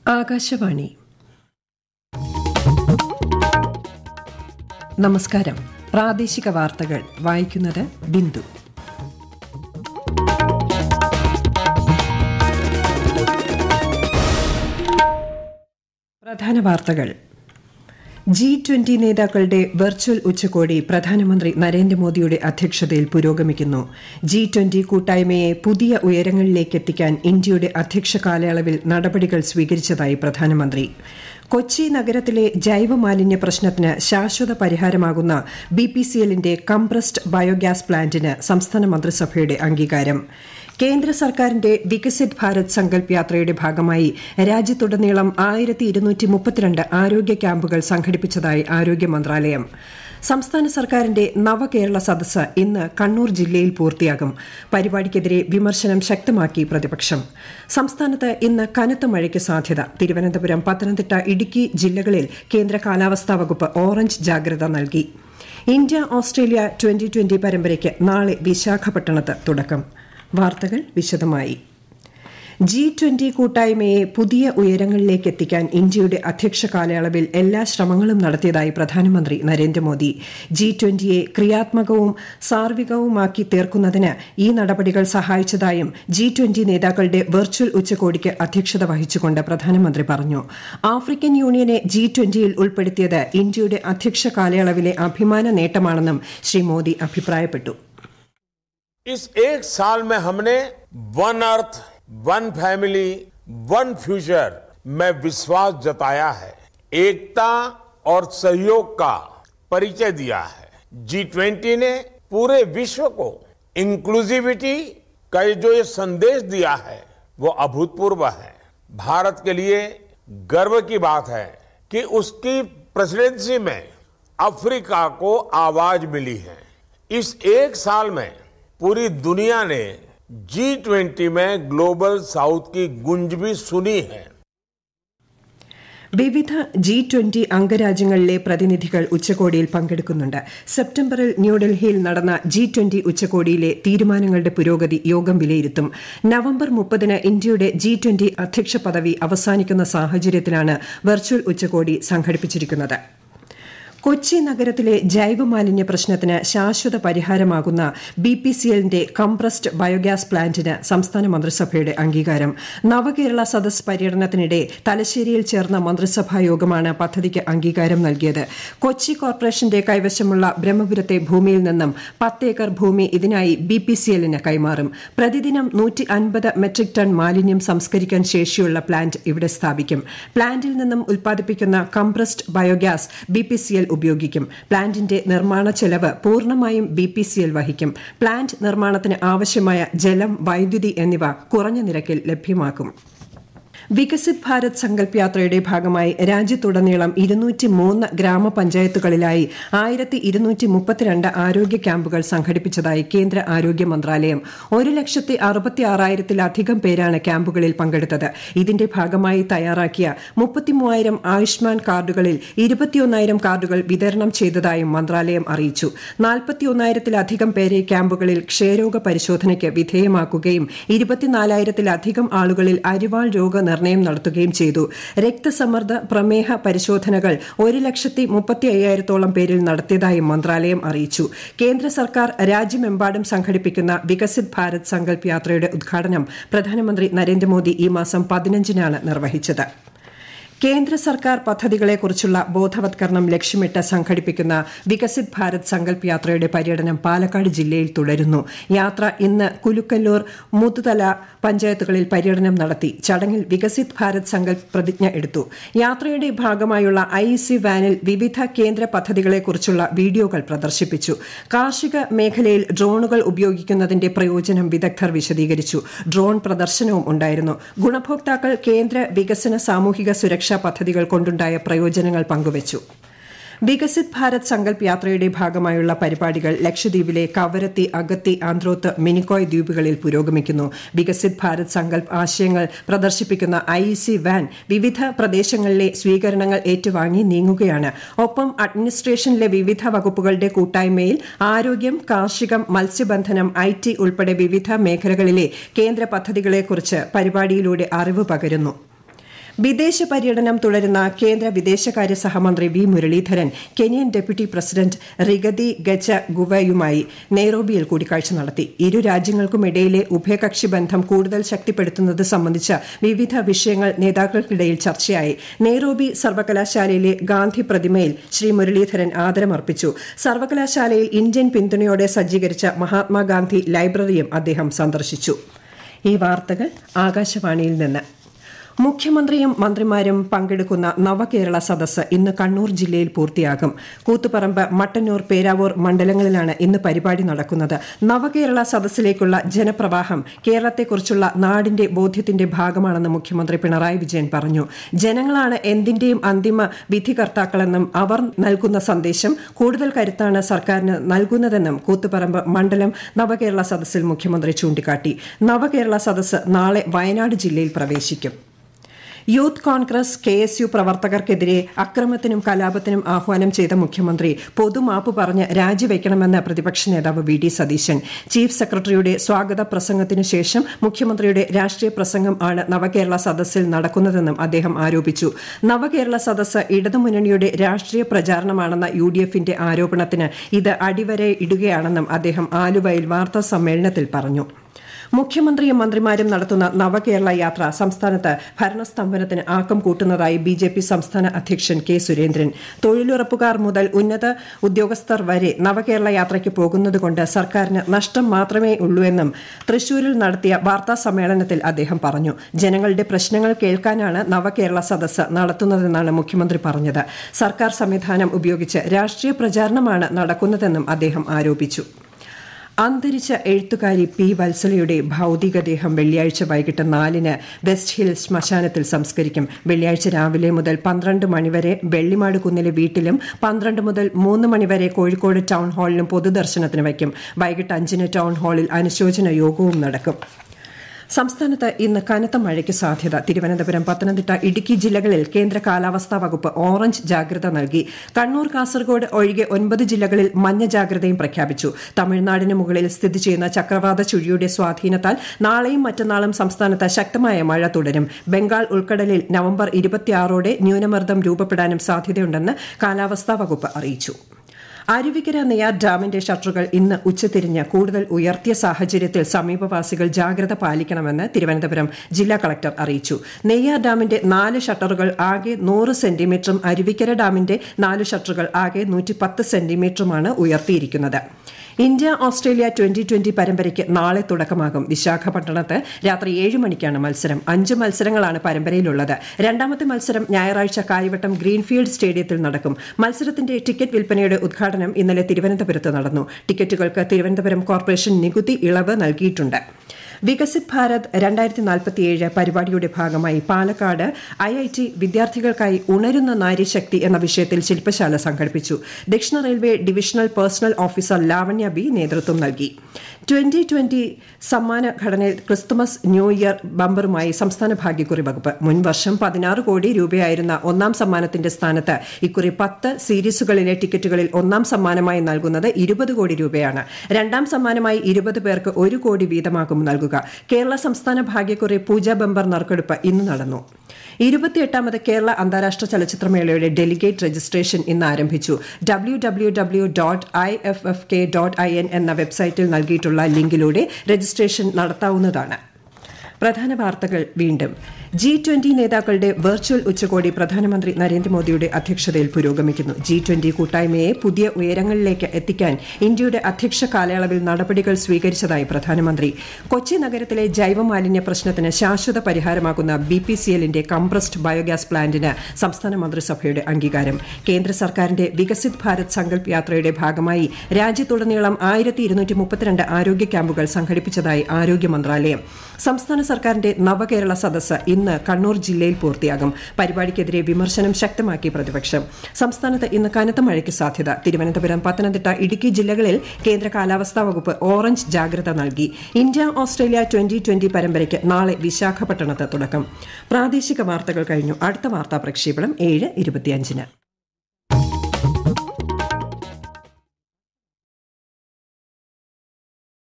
ആകാശവാണി നമസ്കാരം പ്രാദേശിക വാർത്തകൾ വായിക്കുന്നത് ബിന്ദു പ്രധാന വാർത്തകൾ ജി ട്വന്റി നേതാക്കളുടെ വെർച്വൽ ഉച്ചകോടി പ്രധാനമന്ത്രി നരേന്ദ്രമോദിയുടെ അധ്യക്ഷതയിൽ പുരോഗമിക്കുന്നു ജി ട്വന്റി കൂട്ടായ്മയെ പുതിയ ഉയരങ്ങളിലേക്ക് എത്തിക്കാൻ ഇന്ത്യയുടെ അധ്യക്ഷ കാലയളവിൽ നടപടികൾ സ്വീകരിച്ചതായി പ്രധാനമന്ത്രി കൊച്ചി നഗരത്തിലെ ജൈവമാലിന്യ പ്രശ്നത്തിന് ശാശ്വത പരിഹാരമാകുന്ന ബി പി സി എല്ലിന്റെ കംപ്രസ്ഡ് ബയോഗ്യാസ് പ്ലാന്റിന് സംസ്ഥാന മന്ത്രിസഭയുടെ അംഗീകാരം കേന്ദ്ര സർക്കാരിന്റെ വികസിത് ഭാരത് സങ്കൽപ് യാത്രയുടെ ഭാഗമായി രാജ്യത്തുടനീളം ആയിരത്തി ഇരുന്നൂറ്റി മുപ്പത്തിരണ്ട് ആരോഗ്യ ക്യാമ്പുകൾ സംഘടിപ്പിച്ചതായി ആരോഗ്യ മന്ത്രാലയം സംസ്ഥാന സർക്കാരിന്റെ നവകേരള സദസ്സ് ഇന്ന് കണ്ണൂർ ജില്ലയിൽ പൂർത്തിയാകും പരിപാടിക്കെതിരെ വിമർശനം ശക്തമാക്കി പ്രതിപക്ഷം സംസ്ഥാനത്ത് ഇന്ന് കനത്ത മഴയ്ക്ക് സാധ്യത തിരുവനന്തപുരം പത്തനംതിട്ട ഇടുക്കി ജില്ലകളിൽ കേന്ദ്ര കാലാവസ്ഥാ വകുപ്പ് ഓറഞ്ച് ജാഗ്രത നൽകി ഇന്ത്യ ഓസ്ട്രേലിയ ട്വന്റി ട്വന്റി പരമ്പരയ്ക്ക് നാളെ വിശാഖപട്ടണത്ത് തുടക്കം വാർത്തകൾ വിശദമായി ജി ട്വന്റി കൂട്ടായ്മയെ പുതിയ ഉയരങ്ങളിലേക്ക് എത്തിക്കാൻ ഇന്ത്യയുടെ അധ്യക്ഷ കാലയളവിൽ എല്ലാ ശ്രമങ്ങളും നടത്തിയതായി പ്രധാനമന്ത്രി നരേന്ദ്രമോദി ജി ട്വന്റിയെ ക്രിയാത്മകവും സാർവികവുമാക്കി തീർക്കുന്നതിന് ഈ നടപടികൾ സഹായിച്ചതായും ജി ട്വന്റി നേതാക്കളുടെ വെർച്വൽ ഉച്ചകോടിക്ക് അധ്യക്ഷത വഹിച്ചുകൊണ്ട് പ്രധാനമന്ത്രി പറഞ്ഞു ആഫ്രിക്കൻ യൂണിയനെ ജി ട്വന്റിയിൽ ഉൾപ്പെടുത്തിയത് ഇന്ത്യയുടെ അധ്യക്ഷ കാലയളവിലെ അഭിമാന നേട്ടമാണെന്നും ശ്രീ മോദി അഭിപ്രായപ്പെട്ടു इस एक साल में हमने one earth one family one future में विश्वास जताया है एकता और सहयोग का परिचय दिया है जी ट्वेंटी ने पूरे विश्व को इंक्लूसिविटी का ये जो ये संदेश दिया है वो अभूतपूर्व है भारत के लिए गर्व की बात है कि उसकी प्रेसिडेंसी में अफ्रीका को आवाज मिली है इस एक साल में पूरी दुनिया ने जी ट्वेंटी में ग्लोबल साउथ की गुंज भी सुनी है വിവിധ ജി ട്വന്റി അംഗരാജ്യങ്ങളിലെ പ്രതിനിധികൾ ഉച്ചകോടിയിൽ പങ്കെടുക്കുന്നുണ്ട് സെപ്റ്റംബറിൽ ന്യൂഡൽഹിയിൽ നടന്ന ജി ട്വന്റി ഉച്ചകോടിയിലെ തീരുമാനങ്ങളുടെ പുരോഗതി യോഗം വിലയിരുത്തും നവംബർ മുപ്പതിന് ഇന്ത്യയുടെ ജി ട്വന്റി അധ്യക്ഷ പദവി അവസാനിക്കുന്ന സാഹചര്യത്തിലാണ് വെർച്വൽ ഉച്ചകോടി സംഘടിപ്പിച്ചിരിക്കുന്നത് കൊച്ചി നഗരത്തിലെ ജൈവമാലിന്യ പ്രശ്നത്തിന് ശാശ്വത പരിഹാരമാകുന്ന ബി പി സി എല്ലിന്റെ കംപ്രസ്ഡ് ബയോഗ്യാസ് പ്ലാന്റിന് സംസ്ഥാന മന്ത്രിസഭയുടെ അംഗീകാരം നവകേരള സദസ് പര്യടനത്തിനിടെ തലശ്ശേരിയിൽ ചേർന്ന മന്ത്രിസഭാ യോഗമാണ് പദ്ധതിക്ക് അംഗീകാരം നൽകിയത് കൊച്ചി കോർപ്പറേഷന്റെ കൈവശമുള്ള ബ്രഹ്മപുരത്തെ ഭൂമിയിൽ നിന്നും പത്ത് ഏക്കർ ഭൂമി ഇതിനായി ബി പി സി എല്ലിന് കൈമാറും പ്രതിദിനം നൂറ്റി അൻപത് മെട്രിക് ടൺ മാലിന്യം സംസ്കരിക്കാൻ ശേഷിയുള്ള പ്ലാന്റ് ഇവിടെ സ്ഥാപിക്കും പ്ലാന്റിൽ നിന്നും ഉൽപ്പാദിപ്പിക്കുന്ന compressed biogas B P C L ഉപയോഗിക്കും പ്ലാന്റിന്റെ നിർമ്മാണ ചെലവ് പൂർണ്ണമായും ബി പി സി എൽ വഹിക്കും പ്ലാന്റ് നിർമ്മാണത്തിന് ആവശ്യമായ ജലം വൈദ്യുതി എന്നിവ കുറഞ്ഞ നിരക്കിൽ ലഭ്യമാക്കും വികസിത് ഭാരത് സങ്കൽപ് യാത്രയുടെ ഭാഗമായി രാജ്യത്തുടനീളം ഇരുന്നൂറ്റി മൂന്ന് ഗ്രാമപഞ്ചായത്തുകളിലായി ആയിരത്തി ഇരുന്നൂറ്റി മുപ്പത്തിരണ്ട് ആരോഗ്യ ക്യാമ്പുകൾ സംഘടിപ്പിച്ചതായി കേന്ദ്ര ആരോഗ്യ മന്ത്രാലയം ഒരു ലക്ഷത്തി അറുപത്തി ആറായിരത്തിലധികം പേരാണ് ക്യാമ്പുകളിൽ പങ്കെടുത്തത് ഇതിന്റെ ഭാഗമായി തയ്യാറാക്കിയ മുപ്പത്തിമൂവായിരം ആയുഷ്മാൻ കാർഡുകളിൽ ഇരുപത്തിയൊന്നായിരം കാർഡുകൾ വിതരണം ചെയ്തതായും മന്ത്രാലയം അറിയിച്ചു നാൽപ്പത്തിയൊന്നായിരത്തിലധികം പേരെ ക്യാമ്പുകളിൽ ക്ഷയരോഗ പരിശോധനയ്ക്ക് വിധേയമാക്കുകയും ഇരുപത്തിനാലായിരത്തിലധികം ആളുകളിൽ അരിവാൾ രോഗ നിർണയം നടത്തുകയും ചെയ്തു രക്തസമ്മർദ്ദ പ്രമേഹ പരിശോധനകൾ ഒരു ലക്ഷത്തി മുപ്പത്തി അയ്യായിരത്തോളം പേരിൽ നടത്തിയതായും മന്ത്രാലയം അറിയിച്ചു കേന്ദ്ര സർക്കാർ രാജ്യമെമ്പാടും സംഘടിപ്പിക്കുന്ന വികസിത് ഭാരത് സങ്കൽപ് യാത്രയുടെ ഉദ്ഘാടനം പ്രധാനമന്ത്രി നരേന്ദ്രമോദി ഈ മാസം പതിനഞ്ചിനാണ് നിർവഹിച്ചത് കേന്ദ്ര സർക്കാർ പദ്ധതികളെക്കുറിച്ചുള്ള ബോധവത്കരണം ലക്ഷ്യമിട്ട് സംഘടിപ്പിക്കുന്ന വികസിത് ഭാരത് സങ്കൽപ് യാത്രയുടെ പര്യടനം പാലക്കാട് ജില്ലയിൽ തുടരുന്നു യാത്ര ഇന്ന് കുലുക്കല്ലൂർ മുതുതല പഞ്ചായത്തുകളിൽ പര്യടനം നടത്തി ചടങ്ങിൽ വികസിത് ഭാരത് സങ്കൽപ് പ്രതിജ്ഞ എടുത്തു യാത്രയുടെ ഭാഗമായുള്ള ഐ സി വാനിൽ വിവിധ കേന്ദ്ര പദ്ധതികളെക്കുറിച്ചുള്ള വീഡിയോകൾ പ്രദർശിപ്പിച്ചു കാർഷിക മേഖലയിൽ ഡ്രോണുകൾ ഉപയോഗിക്കുന്നതിന്റെ പ്രയോജനം വിദഗ്ധർ വിശദീകരിച്ചു ഡ്രോൺ പ്രദർശനവും ഉണ്ടായിരുന്നു ഗുണഭോക്താക്കൾ കേന്ദ്ര വികസന സാമൂഹിക സുരക്ഷ സുരക്ഷാ പദ്ധതികൾ കൊണ്ടുണ്ടായ പ്രയോജനങ്ങൾ പങ്കുവച്ചു വികസിത് ഭാരത് സങ്കൽപ് യാത്രയുടെ ഭാഗമായുള്ള പരിപാടികൾ ലക്ഷദ്വീപിലെ കവരത്തി അഗത്തി ആന്ത്രോത്ത് മിനിക്കോയ് ദ്വീപുകളിൽ പുരോഗമിക്കുന്നു വികസിത് ഭാരത് സങ്കൽപ് ആശയങ്ങൾ പ്രദർശിപ്പിക്കുന്ന ഐ സി വാൻ വിവിധ പ്രദേശങ്ങളിലെ സ്വീകരണങ്ങൾ ഏറ്റുവാങ്ങി നീങ്ങുകയാണ് ഒപ്പം അഡ്മിനിസ്ട്രേഷനിലെ വിവിധ വകുപ്പുകളുടെ കൂട്ടായ്മയിൽ ആരോഗ്യം കാർഷികം മത്സ്യബന്ധനം ഐ ടി ഉൾപ്പെടെ വിവിധ മേഖലകളിലെ കേന്ദ്ര പദ്ധതികളെക്കുറിച്ച് പരിപാടിയിലൂടെ അറിവ് പകരുന്നു വിദേശ പര്യടനം തുടരുന്ന കേന്ദ്ര വിദേശകാര്യ സഹമന്ത്രി V Muraleedharan Kenyan deputy president Rigathi ഗച്ച ഗുവയുമായി നെയ്റോബിയിൽ കൂടിക്കാഴ്ച നടത്തി ഇരു രാജ്യങ്ങൾക്കുമിടയിലെ ഉഭയകക്ഷി ബന്ധം കൂടുതൽ ശക്തിപ്പെടുത്തുന്നത് സംബന്ധിച്ച വിവിധ വിഷയങ്ങൾ നേതാക്കൾക്കിടയിൽ ചർച്ചയായി നെയ്റോബി സർവകലാശാലയിലെ ഗാന്ധി പ്രതിമയിൽ ശ്രീ മുരളീധരൻ ആദരമർപ്പിച്ചു സർവകലാശാലയിൽ ഇന്ത്യൻ പിന്തുണയോടെ സജ്ജീകരിച്ച മഹാത്മാഗാന്ധി ലൈബ്രറിയും അദ്ദേഹം സന്ദർശിച്ചു ഈ വാർത്തകൾ ആകാശവാണിയിൽ നിന്ന് മുഖ്യമന്ത്രിയും മന്ത്രിമാരും പങ്കെടുക്കുന്ന നവകേരള സദസ്സ് ഇന്ന് കണ്ണൂർ ജില്ലയിൽ പൂർത്തിയാകും കൂത്തുപറമ്പ് മട്ടന്നൂർ പേരാവൂർ മണ്ഡലങ്ങളിലാണ് ഇന്ന് പരിപാടി നടക്കുന്നത് നവകേരള സദസ്സിലേക്കുള്ള ജനപ്രവാഹം കേരളത്തെക്കുറിച്ചുള്ള നാടിന്റെ ബോധ്യത്തിന്റെ ഭാഗമാണെന്ന് മുഖ്യമന്ത്രി പിണറായി വിജയൻ പറഞ്ഞു ജനങ്ങളാണ് എന്തിന്റെയും അന്തിമ വിധികർത്താക്കളെന്നും അവർ നൽകുന്ന സന്ദേശം കൂടുതൽ കരുത്താണ് സർക്കാരിന് നൽകുന്നതെന്നും കൂത്തുപറമ്പ് മണ്ഡലം നവകേരള സദസ്സിൽ മുഖ്യമന്ത്രി ചൂണ്ടിക്കാട്ടി നവകേരള സദസ്സ് നാളെ വയനാട് ജില്ലയിൽ പ്രവേശിക്കും Youth Congress K S U പ്രവർത്തകർക്കെതിരെ അക്രമത്തിനും കലാപത്തിനും ആഹ്വാനം ചെയ്ത മുഖ്യമന്ത്രി പൊതുമാപ്പ് പറഞ്ഞ് രാജിവെക്കണമെന്ന് പ്രതിപക്ഷ നേതാവ് വി ഡി സതീശൻ ചീഫ് സെക്രട്ടറിയുടെ സ്വാഗത പ്രസംഗത്തിനു ശേഷം മുഖ്യമന്ത്രിയുടെ രാഷ്ട്രീയ പ്രസംഗം ആണ് നവകേരള സദസ്സിൽ നടക്കുന്നതെന്നും അദ്ദേഹം ആരോപിച്ചു നവകേരള സദസ്സ് ഇടതുമുന്നണിയുടെ രാഷ്ട്രീയ പ്രചാരണമാണെന്ന യു ഡി എഫിന്റെ ആരോപണത്തിന് ഇത് അടിവരെ ഇടുകയാണെന്നും അദ്ദേഹം ആലുവയിൽ വാർത്താ സമ്മേളനത്തിൽ പറഞ്ഞു മുഖ്യമന്ത്രിയും മന്ത്രിമാരും നടത്തുന്ന നവകേരള യാത്ര സംസ്ഥാനത്ത് ഭരണസ്തംഭനത്തിന് ആക്കം കൂട്ടുന്നതായി ബി ജെ പി സംസ്ഥാന അധ്യക്ഷൻ കെ സുരേന്ദ്രൻ തൊഴിലുറപ്പുകാർ മുതൽ ഉന്നത ഉദ്യോഗസ്ഥർ വരെ നവകേരള യാത്രയ്ക്ക് പോകുന്നതുകൊണ്ട് സർക്കാരിന് നഷ്ടം മാത്രമേ ഉള്ളൂ എന്നും തൃശൂരിൽ നടത്തിയ വാർത്താ സമ്മേളനത്തിൽ അദ്ദേഹം പറഞ്ഞു ജനങ്ങളുടെ പ്രശ്നങ്ങൾ കേൾക്കാനാണ് നവകേരള സദസ്സ് നടത്തുന്നതെന്നാണ് മുഖ്യമന്ത്രി പറഞ്ഞത് സർക്കാർ സംവിധാനം ഉപയോഗിച്ച് രാഷ്ട്രീയ പ്രചാരണമാണ് നടക്കുന്നതെന്നും അദ്ദേഹം ആരോപിച്ചു അന്തരിച്ച എഴുത്തുകാരി പി വത്സലയുടെ ഭൌതികദേഹം വെള്ളിയാഴ്ച വൈകിട്ട് നാലിന് വെസ്റ്റ് ഹിൽ ശ്മശാനത്തിൽ സംസ്കരിക്കും വെള്ളിയാഴ്ച രാവിലെ മുതൽ പന്ത്രണ്ട് മണിവരെ വെള്ളിമാട് കുന്നിലെ വീട്ടിലും പന്ത്രണ്ട് മുതൽ മൂന്ന് മണിവരെ കോഴിക്കോട് ടൗൺ ഹാളിലും പൊതുദർശനത്തിന് വയ്ക്കും വൈകിട്ട് അഞ്ചിന് ടൗൺ ഹാളിൽ അനുശോചന യോഗവും നടക്കും സംസ്ഥാനത്ത് ഇന്ന് കനത്ത മഴയ്ക്ക് സാധ്യത തിരുവനന്തപുരം പത്തനംതിട്ട ഇടുക്കി ജില്ലകളിൽ കേന്ദ്ര കാലാവസ്ഥാ വകുപ്പ് ഓറഞ്ച് ജാഗ്രത നൽകി കണ്ണൂർ കാസർഗോഡ് ഒഴികെ ഒൻപത് ജില്ലകളിൽ മഞ്ഞ ജാഗ്രതയും പ്രഖ്യാപിച്ചു തമിഴ്നാടിന് മുകളിൽ സ്ഥിതി ചെയ്യുന്ന ചക്രവാത ചുഴിയുടെ സ്വാധീനത്താൽ നാളെയും മറ്റന്നാളും സംസ്ഥാനത്ത് ശക്തമായ മഴ തുടരും ബംഗാൾ ഉൾക്കടലിൽ നവംബർ ഇരുപത്തിയാറോടെ ന്യൂനമർദ്ദം രൂപപ്പെടാനും സാധ്യതയുണ്ടെന്ന് കാലാവസ്ഥാ വകുപ്പ് അറിയിച്ചു അരുവിക്കര നെയ്യാർ ഡാമിന്റെ ഷട്ടറുകൾ ഇന്ന് ഉച്ചതിരിഞ്ഞ് കൂടുതൽ ഉയർത്തിയ സാഹചര്യത്തിൽ സമീപവാസികൾ ജാഗ്രത പാലിക്കണമെന്ന് തിരുവനന്തപുരം ജില്ലാ കളക്ടർ അറിയിച്ചു നെയ്യാർ ഡാമിന്റെ നാല് ഷട്ടറുകൾ ആകെ നൂറ് സെന്റിമീറ്ററും അരുവിക്കര ഡാമിന്റെ നാല് ഷട്ടറുകൾ ആകെ നൂറ്റി പത്ത് സെന്റിമീറ്ററുമാണ് ഉയർത്തിയിരിക്കുന്നത് ഇന്ത്യ ഓസ്ട്രേലിയ ട്വന്റി ട്വന്റി പരമ്പരയ്ക്ക് നാളെ തുടക്കമാകും വിശാഖപട്ടണത്ത് രാത്രി ഏഴ് മണിക്കാണ് മത്സരം അഞ്ച് മത്സരങ്ങളാണ് പരമ്പരയിലുള്ളത് രണ്ടാമത്തെ മത്സരം ഞായറാഴ്ച കാര്യവട്ടം ഗ്രീൻഫീൽഡ് സ്റ്റേഡിയത്തിൽ നടക്കും മത്സരത്തിന്റെ ടിക്കറ്റ് വിൽപ്പനയുടെ ഉദ്ഘാടനം ഇന്നലെ തിരുവനന്തപുരത്ത് നടന്നു ടിക്കറ്റുകൾക്ക് തിരുവനന്തപുരം കോർപ്പറേഷൻ നികുതി ഇളവ് നൽകിയിട്ടുണ്ട് വികസിത് ഭാരത് രണ്ടായിരത്തി നാൽപ്പത്തിയേഴ് പരിപാടിയുടെ ഭാഗമായി പാലക്കാട് ഐ ഐ ടി വിദ്യാർത്ഥികൾക്കായി ഉണരുന്ന നാരീശക്തി എന്ന വിഷയത്തിൽ ശില്പശാല സംഘടിപ്പിച്ചു ദക്ഷിണ railway divisional personnel officer Lavanya B നേതൃത്വം നൽകി ട്വന്റി ട്വന്റി സമ്മാന ഘടനയിൽ ക്രിസ്തുമസ് ന്യൂ ഇയർ ബമ്പറുമായി സംസ്ഥാന ഭാഗ്യക്കുറി വകുപ്പ് മുൻവർഷം പതിനാറ് കോടി രൂപയായിരുന്ന ഒന്നാം സമ്മാനത്തിന്റെ സ്ഥാനത്ത് ഇക്കുറി പത്ത് സീരീസുകളിലെ ടിക്കറ്റുകളിൽ ഒന്നാം സമ്മാനമായി നൽകുന്നത് ഇരുപത് കോടി രൂപയാണ് രണ്ടാം സമ്മാനമായി ഇരുപത് പേർക്ക് ഒരു കോടി വീതമാകും നൽകുക കേരള സംസ്ഥാന ഭാഗ്യക്കുറി പൂജ ബമ്പർ നറുക്കെടുപ്പ് ഇന്ന് നടന്നു ഇരുപത്തിയെട്ടാമത് കേരള അന്താരാഷ്ട്ര ചലച്ചിത്രമേളയുടെ ഡെലിഗേറ്റ് രജിസ്ട്രേഷൻ ഇന്ന് ആരംഭിച്ചു W W W dot I F F K dot I N എന്ന വെബ്സൈറ്റിൽ നൽകിയിട്ടുള്ള ലിങ്കിലൂടെ രജിസ്ട്രേഷൻ നടത്താവുന്നതാണ് പ്രധാന വാർത്തകൾ വീണ്ടും ജി ട്വന്റി നേതാക്കളുടെ വെർച്വൽ ഉച്ചകോടി പ്രധാനമന്ത്രി നരേന്ദ്രമോദിയുടെ അധ്യക്ഷതയിൽ പുരോഗമിക്കുന്നു ജി ട്വന്റി കൂട്ടായ്മയെ പുതിയ ഉയരങ്ങളിലേക്ക് എത്തിക്കാൻ ഇന്ത്യയുടെ അധ്യക്ഷ കാലയളവിൽ നടപടികൾ സ്വീകരിച്ചതായി പ്രധാനമന്ത്രി കൊച്ചി നഗരത്തിലെ ജൈവമാലിന്യ പ്രശ്നത്തിന് ശാശ്വത പരിഹാരമാകുന്ന ബി പി സി എല്ലിന്റെ കംപ്രസ്ഡ് ബയോഗ്യാസ് പ്ലാന്റിന് സംസ്ഥാന മന്ത്രിസഭയുടെ അംഗീകാരം കേന്ദ്ര സർക്കാരിന്റെ വികസിത് ഭാരത് സങ്കൽപ് യാത്രയുടെ ഭാഗമായി രാജ്യത്തുടനീളം ആയിരത്തി ഇരുന്നൂറ്റി മുപ്പത്തിരണ്ട് ആരോഗ്യ ക്യാമ്പുകൾ സംഘടിപ്പിച്ചതായി ആരോഗ്യ മന്ത്രാലയം സംസ്ഥാന സർക്കാരിന്റെ നവകേരള സദസ്സ് ഇന്ന് കണ്ണൂർ ജില്ലയിൽ പൂർത്തിയാകും പരിപാടിക്കെതിരെ വിമർശനം ശക്തമാക്കി പ്രതിപക്ഷം സംസ്ഥാനത്ത് ഇന്ന് കനത്ത മഴയ്ക്ക് സാധ്യത തിരുവനന്തപുരം പത്തനംതിട്ട ഇടുക്കി ജില്ലകളിൽ കേന്ദ്ര കാലാവസ്ഥാ വകുപ്പ് ഓറഞ്ച് ജാഗ്രത നൽകി ഇന്ത്യ ഓസ്ട്രേലിയ ട്വന്റി ട്വന്റി പരമ്പരയ്ക്ക് നാളെ വിശാഖപട്ടണത്ത് തുടക്കം പ്രാദേശിക വാർത്തകൾ കഴിഞ്ഞു അടുത്ത വാർത്താ പ്രക്ഷേപണം ഏഴ് ഇരുപത്തിയഞ്ചിന്